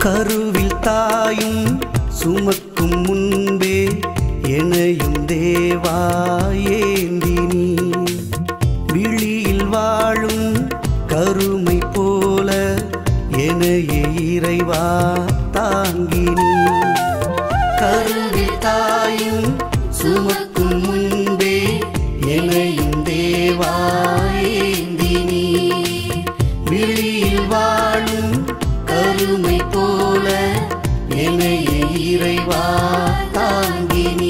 கருவில் தாயும் சுமக்கும் முன்பே எனையும் தேவா ஏந்தி நீ விழியில் வாழும் கருமை போல எனையே இறைவா தாங்கி நீ கருவில் தாயும் சுமக்கும் முன்பே எனையும் தேவா ஏந்தி நீ விழியில் வாழும் கருமை போல எனையே இறைவா தாங்கி நீ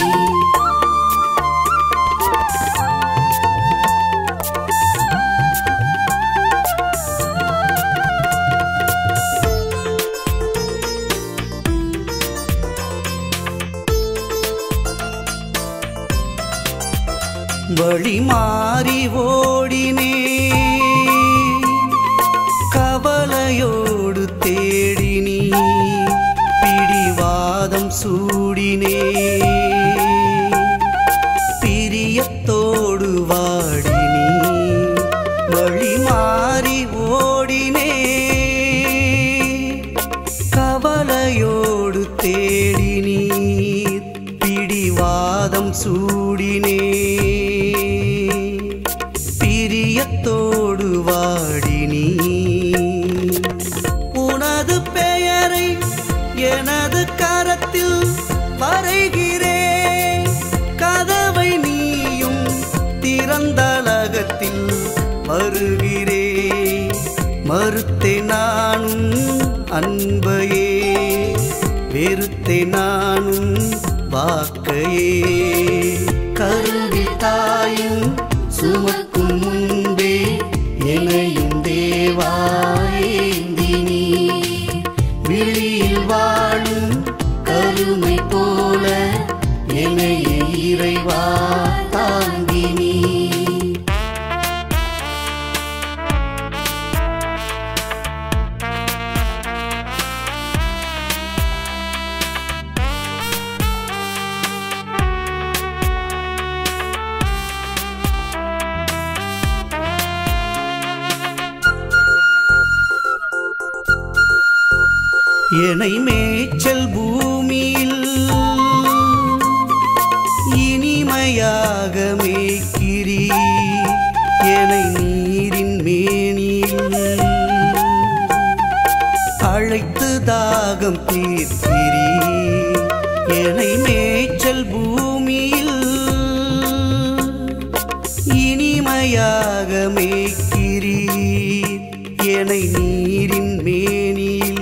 வழி மாறி ஓடினே கவலையோடு தேடினி பிடிவாதம் சூடினே பிரியத்தோடு வாடினி வழி மாறி ஓடினே கவலையோடு தேடினி பிடிவாதம் சூடினே பிரியத்தோடு வாடினி உனது பெயரை எனது கரத்தில் வரைகிறேன் கதவை நீயும் திறந்தலகத்தில் வருகிறே மறுத்தே நானும் அன்பையே வெறுத்தே நானும் வாக்கையே கருவில் தாயும் சுமக்கும் முன்பே எனையும் தேவா ஏந்தி நீ விழியில் வாழும் கருமை போல எனையே இறைவா தாங்கி நீ என்னை மேய்ச்சல் பூமியில் இனிமையாக மேய்க்கிறீ என்னை நீரின் மேனியில் அழைத்து தாகம் தீர்க்கிறீ என்னை மேய்ச்சல் பூமியில் இனிமையாக மேய்க்கிறீர் என்னை நீரின் மேனியில்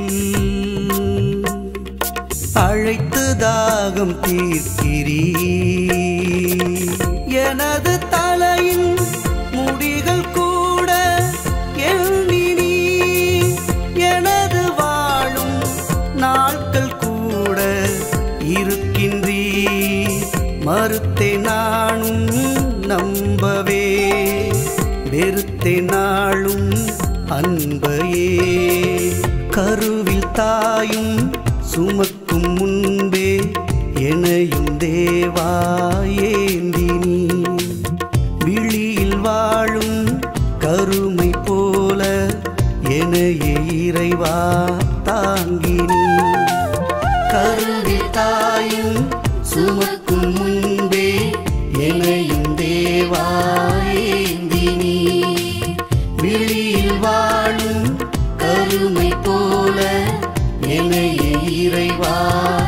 அழைத்து தாகம் தீர்க்கிறீர் எனது தலையின் முடிகள் கூட எண்ணி நீ எனது வாழும் நாட்கள் கூட இருக்கின்றீ மறுத்தே நானும் நம்பவே வெறுத்தே நாளும் அன்பையே கருவில் தாயும் சுமக்கும் முன்பே எனையும் தேவா ஏந்தி நீ விழியில் வாழும் கருமை போல எனையே இறைவா தாங்கி நீ கருவில் தாயும் சுமக்கும் முன்பே எனையும் தேவா ஏந்தி நீ விழியில் வாழும் கருமை போல எனையே இறைவா